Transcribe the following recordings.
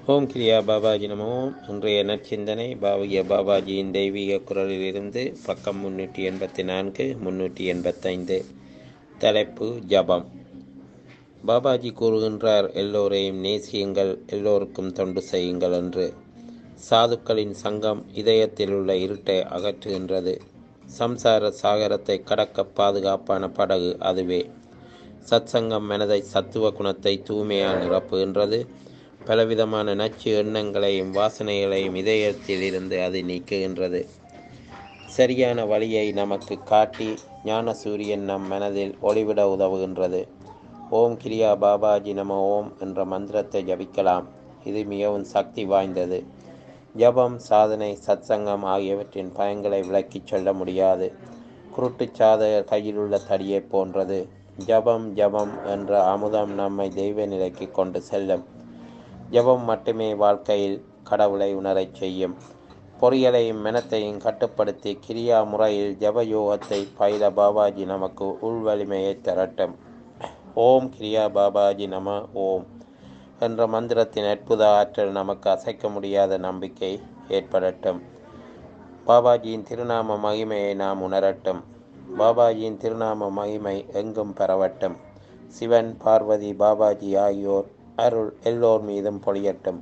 ஓம் கிரியா பாபாஜி நமோ இன்றைய நற்சிந்தனை பாவிய பாபாஜியின் தெய்வீக குரலிலிருந்து பக்கம் முன்னூற்றி எண்பத்தி நான்கு முன்னூற்றி எண்பத்தைந்து தலைப்பு ஜபம் பாபாஜி கூறுகின்றார் எல்லோரையும் நேசியுங்கள் எல்லோருக்கும் தொண்டு செய்யுங்கள் என்று சாதுக்களின் சங்கம் இதயத்தில் உள்ள இருட்டை அகற்றுகின்றது சம்சார சாகரத்தை கடக்க பாதுகாப்பான படகு அதுவே சத்சங்கம் மனதை சத்துவ குணத்தை தூய்மையால் நிரப்புகின்றது பலவிதமான நச்சு எண்ணங்களையும் வாசனைகளையும் இதயத்தில் இருந்து அது நீக்குகின்றது சரியான வழியை நமக்கு காட்டி ஞான சூரியன் நம் மனதில் ஒளிவிட உதவுகின்றது ஓம் கிரியா பாபாஜி நம ஓம் என்ற மந்திரத்தை ஜபிக்கலாம் இது மிகவும் சக்தி வாய்ந்தது ஜபம் சாதனை சத்சங்கம் ஆகியவற்றின் பயன்களை விளக்கிச் சொல்ல முடியாது குருட்டு சாதகர் கையில் உள்ள தடியை போன்றது ஜபம் ஜபம் என்ற அமுதம் நம்மை தெய்வ நிலைக்கு கொண்டு செல்லும் ஜபம் மட்டுமே வாழ்க்கையில் கடவுளை உணரச் செய்யும் பொறியலையும் மனத்தையும் கட்டுப்படுத்தி கிரியா முறையில் ஜப யோகத்தை பயில பாபாஜி நமக்கு உள்வலிமையை தரட்டும் ஓம் கிரியா பாபாஜி நம ஓம் என்ற மந்திரத்தின் அற்புத ஆற்றல் நமக்கு அசைக்க முடியாத நம்பிக்கை ஏற்படட்டும் பாபாஜியின் திருநாம மகிமையை நாம் உணரட்டும் பாபாஜியின் திருநாம மகிமை எங்கும் பரவட்டும் சிவன் பார்வதி பாபாஜி ஆகியோர் அருள் எல்லோர் மீதும் பொழியட்டும்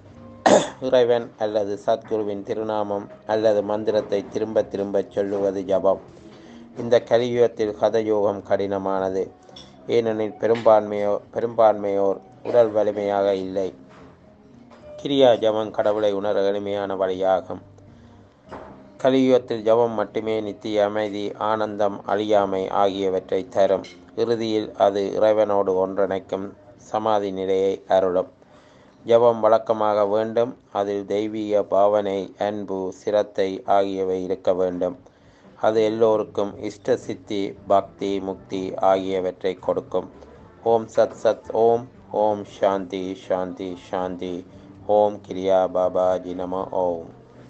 இறைவன் அல்லது சத்குருவின் திருநாமம் அல்லது மந்திரத்தை திரும்ப திரும்ப சொல்லுவது ஜபம் இந்த கலியுகத்தில் கதயோகம் கடினமானது ஏனெனில் பெரும்பான்மையோ பெரும்பான்மையோர் உடல் வலிமையாக இல்லை கிரியா ஜபம் கடவுளை உணர எளிமையான வழியாகும் கலியுகத்தில் ஜபம் மட்டுமே நித்திய அமைதி ஆனந்தம் அழியாமை ஆகியவற்றை தரும் இறுதியில் அது இறைவனோடு ஒன்றிணைக்கும் சமாதி நிலையை அருளும் ஜபம் வழக்கமாக வேண்டும் அதில் தெய்வீக பாவனை அன்பு சிரத்தை ஆகியவை இருக்க வேண்டும் அது எல்லோருக்கும் இஷ்ட சித்தி பக்தி முக்தி ஆகியவற்றை கொடுக்கும் ஓம் சத் சத் ஓம் ஓம் சாந்தி சாந்தி சாந்தி ஓம் கிரியா பாபாஜி நம ஓம்